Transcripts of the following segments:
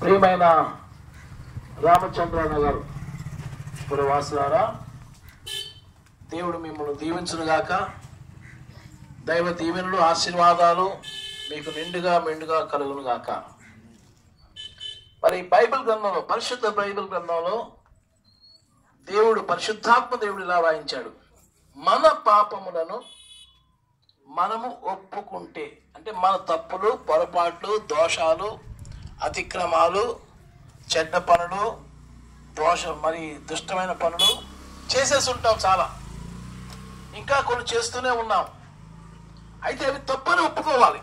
ప్రియమైన రామచంద్ర నగర్ పురవాసులారా దేవుడు మిమ్మల్ని దీవించునుగాక దైవ దీవెనలు ఆశీర్వాదాలు మీకు నిండుగా మెండుగా కలుగునుగాక మరి బైబిల్ గ్రంథంలో పరిశుద్ధ బైబిల్ గ్రంథంలో దేవుడు పరిశుద్ధాత్మ దేవుడు ఇలా వాయించాడు మన పాపములను మనము ఒప్పుకుంటే అంటే మన తప్పులు పొరపాట్లు దోషాలు అతిక్రమాలు చెడ్డ పనులు దోష మరి దుష్టమైన పనులు చేసేసి ఉంటాం చాలా ఇంకా కొన్ని చేస్తూనే ఉన్నాం అయితే అవి తప్పని ఒప్పుకోవాలి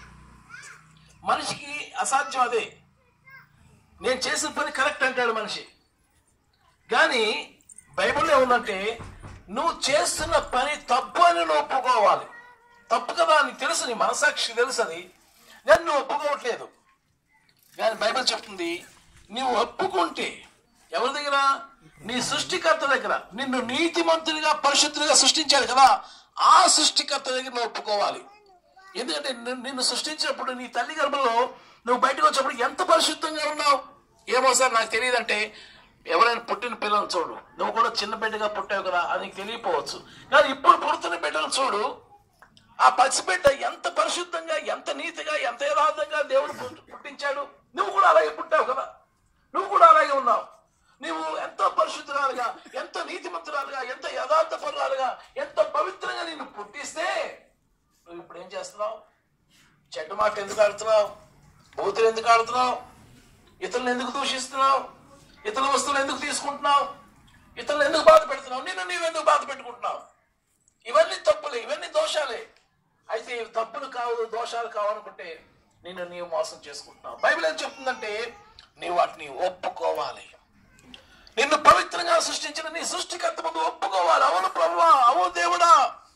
మనిషికి అసాధ్యం అదే నేను చేసిన పని కరెక్ట్ అంటాడు మనిషి కానీ బైబిల్లో ఉందంటే నువ్వు చేస్తున్న పని తప్పు అని నువ్వు ఒప్పుకోవాలి తప్పు కదా నీకు తెలుసు నీ మనసాక్షి తెలుసు అది నేను నువ్వు ఒప్పుకోవట్లేదు కానీ బైబిల్ చెప్తుంది నువ్వు ఒప్పుకుంటే ఎవరి దగ్గర నీ సృష్టికర్త దగ్గర నిన్ను నీతిమంతునిగా పరిశుద్ధునిగా సృష్టించాడు కదా ఆ సృష్టికర్త దగ్గర నువ్వు ఒప్పుకోవాలి ఎందుకంటే నిన్ను- నిన్ను సృష్టించినప్పుడు నీ తల్లి గర్భంలో నువ్వు బయటకు వచ్చినప్పుడు ఎంత పరిశుద్ధంగా ఉన్నావు ఏమో సార్ నాకు తెలియదంటే ఎవరైనా పుట్టిన పిల్లలు చూడు నువ్వు కూడా చిన్న బిడ్డగా పుట్టావు కదా అది నీకు తెలియపోవచ్చు కానీ ఇప్పుడు పుడుతున్న బిడ్డలు చూడు ఆ పసిబిడ్డ ఎంత పరిశుద్ధంగా ఎంత నీతిగా ఎంత యథార్థంగా దేవుడు పుట్- పుట్టించాడు నువ్వు కూడా అలాగే పుట్టావు కదా నువ్వు కూడా అలాగే ఉన్నావు నువ్వు ఎంతో పరిశుద్ధురాలుగా ఎంతో నీతిమంతురాలుగా ఎంత యథార్థ పరురాలుగా ఎంతో పవిత్రంగా నిన్ను పుట్టిస్తే నువ్వు ఇప్పుడు ఏం చేస్తున్నావు చెడ్డ మాట ఎందుకు ఆడుతున్నావు బూతులు ఎందుకు ఆడుతున్నావు ఇతరులను ఎందుకు దూషిస్తున్నావు ఇతరుల వస్తువులు ఎందుకు తీసుకుంటున్నావు ఇతరులు ఎందుకు బాధ పెడుతున్నావు నిన్ను నీవు ఎందుకు బాధ పెట్టుకుంటున్నావు ఇవన్నీ తప్పులే ఇవన్నీ దోషాలే అయితే ఇవి తప్పులు కావు దోషాలు కావనుకుంటే నిన్ను నీవు మోసం చేసుకుంటున్నావు బైబిల్ ఏం చెప్తుందంటే నీవు వాటిని ఒప్పుకోవాలి నిన్ను పవిత్రంగా సృష్టించిన నీ సృష్టికర్త ముందు ఒప్పుకోవాలి అవును ప్రభువా అవును దేవుడా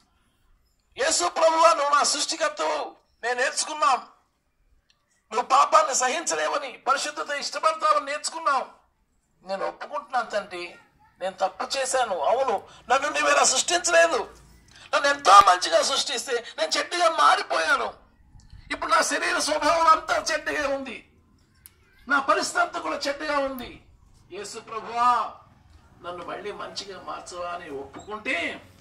యేసు ప్రభువా నువ్వు నా సృష్టికర్తవు నేను నేర్చుకున్నాం నువ్వు పాపాన్ని సహించలేవని పరిశుద్ధత ఇష్టపడతావని నేర్చుకున్నావు నేను ఒప్పుకుంటున్నాను తండ్రి నేను తప్పు చేశాను అవును నన్ను నువ్వేలా సృష్టించలేదు నన్ను ఎంతో మంచిగా సృష్టిస్తే నేను చెడ్డగా మారిపోయాను ఇప్పుడు నా శరీర స్వభావం అంతా చెడ్డగా ఉంది నా పరిస్థితి అంతా కూడా చెడ్డగా ఉంది యేసు ప్రభువా నన్ను మళ్ళీ మంచిగా మార్చవా అని ఒప్పుకుంటే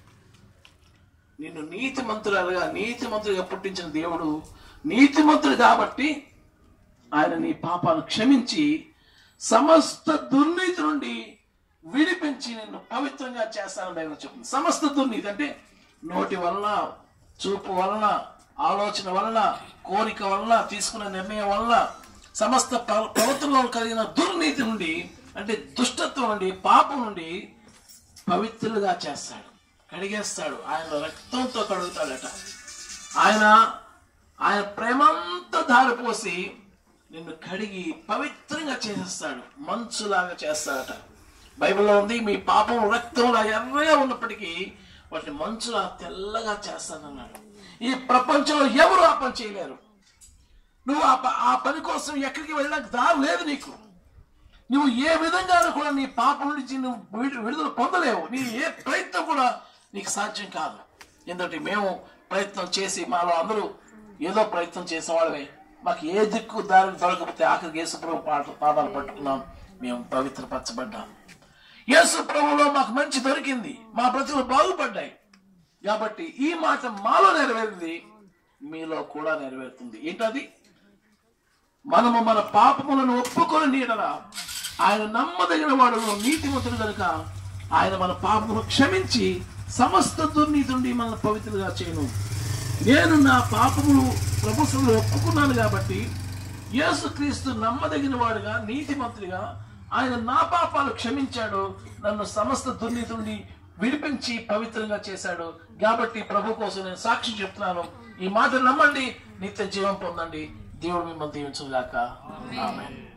నిన్ను నీతిమంతురాలుగా నీతిమంతుడిగా పుట్టించిన దేవుడు నీతిమంతుడు కాబట్టి ఆయన నీ పాపాలు క్షమించి సమస్త దుర్నీతి నుండి విడిపించి నిన్ను పవిత్రంగా చేస్తానని బైబిల్ చెప్తుంది సమస్త దుర్నీతి అంటే నోటి వలన చూపు వలన ఆలోచన వలన కోరిక వలన తీసుకున్న నిర్ణయం వలన సమస్త ప్ర- ప్రవర్తనలో కలిగిన దుర్నీతి నుండి అంటే దుష్టత్వం నుండి పాపం నుండి పవిత్రులుగా చేస్తాడు కడిగేస్తాడు ఆయన రక్తంతో కడుగుతాడట ఆయన ఆయన ప్రేమంతా దారిపోసి నిన్ను కడిగి పవిత్రంగా చేసేస్తాడు మంచులాగా చేస్తాడట బైబిల్లో ఉంది మీ పాపం రక్తంలా ఎర్రగా ఉన్నప్పటికీ వాటిని మంచులా తెల్లగా చేస్తానన్నాడు ఈ ప్రపంచంలో ఎవరు ఆ పని చేయలేరు నువ్వు ఆ ప- ఆ పని కోసం ఎక్కడికి వెళ్ళడానికి దారి లేదు నీకు నువ్వు ఏ విధంగా కూడా నీ పాపం నుంచి నువ్వు విడు- విడుదల పొందలేవు నీ ఏ ప్రయత్నం కూడా నీకు సాధ్యం కాదు ఎందుకంటే మేము ప్రయత్నం చేసి మాలో అందరూ ఏదో ప్రయత్నం చేసిన వాళ్ళమే మాకు ఏ దిక్కు దారి దొరకకపోతే ఆఖరికి యేసుప్రభు పాట పాదాలు పట్టుకున్నాం మేము పవిత్రపరచబడ్డాం యేసు ప్రభులో మాకు మంచి దొరికింది మా బ్రతుకులు బాగుపడ్డాయి కాబట్టి ఈ మాట మాలో నెరవేరింది మీలో కూడా నెరవేరుతుంది ఏంటది మనము మన పాపములను ఒప్పుకొని నీడరా ఆయన నమ్మదగిన వాడు నీతిమంతుడు కనుక ఆయన మన పాపమును క్షమించి సమస్త దుర్నీతి నుండి మనల్ని పవిత్రులుగా చేయను నేను నా పాపములు ప్రభుత్వంలో ఒప్పుకున్నాను కాబట్టి యేసుక్రీస్తు నమ్మదగిన వాడుగా నీతిమంతుడిగా ఆయన నా పాపాలు క్షమించాడు నన్ను సమస్త దుర్నీతి నుండి విడిపించి పవిత్రంగా చేశాడు కాబట్టి ప్రభు కోసం నేను సాక్షి చెప్తున్నాను ఈ మాట నమ్మండి నిత్య జీవం పొందండి దేవుడు మిమ్మల్ని దీవించుగాక ఆమె